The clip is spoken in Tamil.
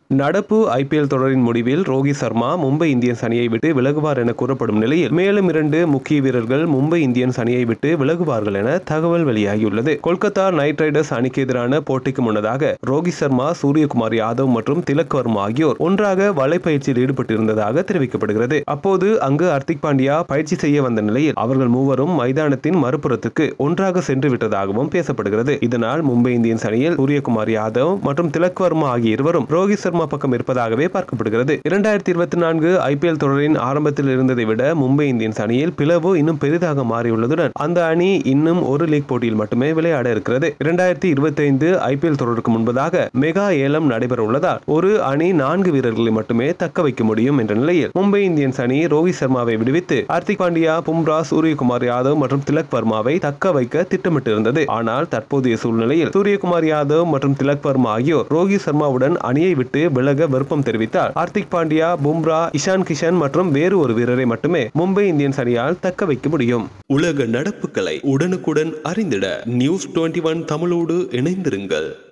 நடப்பு ஐபிஎல் தொடரின் முடிவில் ரோஹித் சர்மா மும்பை இந்தியன்ஸ் அணியை விட்டு விலகுவார் என கூறப்படும் நிலையில் மேலும் இரண்டு முக்கிய வீரர்கள் மும்பை இந்தியன்ஸ் அணியை விட்டு விலகுவார்கள் என தகவல் வெளியாகியுள்ளது கொல்கத்தா நைட் ரைடர்ஸ் அணிக்கு எதிரான போட்டிக்கு முன்னதாக ரோஹித் சர்மா சூரியகுமார் யாதவ் மற்றும் திலக் வர்மா ஆகியோர் ஒன்றாக வலைப்பயிற்சியில் ஈடுபட்டிருந்ததாக தெரிவிக்கப்படுகிறது அப்போது அங்கு ஹர்திக் பாண்டியா பயிற்சி செய்ய வந்த நிலையில் அவர்கள் மூவரும் மைதானத்தின் மறுபுறத்துக்கு ஒன்றாக சென்று விட்டதாகவும் பேசப்படுகிறது இதனால் மும்பை இந்தியன்ஸ் அணியில் சூரியகுமார் யாதவ் மற்றும் திலக் வர்மா ஆகிய இருவரும் ரோஹித் சர்மா பக்கம் இருப்பதாகவே பார்க்கப்படுகிறது இரண்டாயிரத்தி இருபத்தி நான்கு ஐபிஎல் தொடரின் ஆரம்பத்தில் இருந்ததை விட மும்பை இந்தியன்ஸ் அணியில் பிளவு இன்னும் பெரிதாக மாறியுள்ளதுடன் அந்த அணி இன்னும் ஒரு லீக் போட்டியில் மட்டுமே விளையாட இருக்கிறது இரண்டாயிரத்தி இருபத்தி ஐந்து ஐபிஎல் தொடருக்கு முன்பதாக மெகா ஏலம் நடைபெற உள்ளதால் ஒரு அணி நான்கு வீரர்களை மட்டுமே தக்க வைக்க முடியும் என்ற நிலையில் மும்பை இந்தியன்ஸ் அணி ரோஹித் சர்மாவை விடுவித்து ஹர்திக் பாண்டியா பும்ரா சூரியகுமார் யாதவ் மற்றும் திலக் வர்மாவை தக்க வைக்க திட்டமிட்டிருந்தது ஆனால் தற்போதைய சூழ்நிலையில் சூரியகுமார் யாதவ் மற்றும் திலக் வர்மா ஆகியோர் ரோஹித் சர்மாவுடன் அணியை விட்டு விலக விருப்பம் தெரிவித்தார் ஹார்திக் பாண்டியா பும்ரா இஷான் கிஷன் மற்றும் வேறு ஒரு வீரரை மட்டுமே மும்பை இந்தியன்ஸ் அணியால் தக்க வைக்க முடியும் உலக நடப்புகளை உடனுக்குடன் அறிந்திட நியூஸ் டுவெண்ட்டி ஒன் தமிழோடு இணைந்திருங்கள்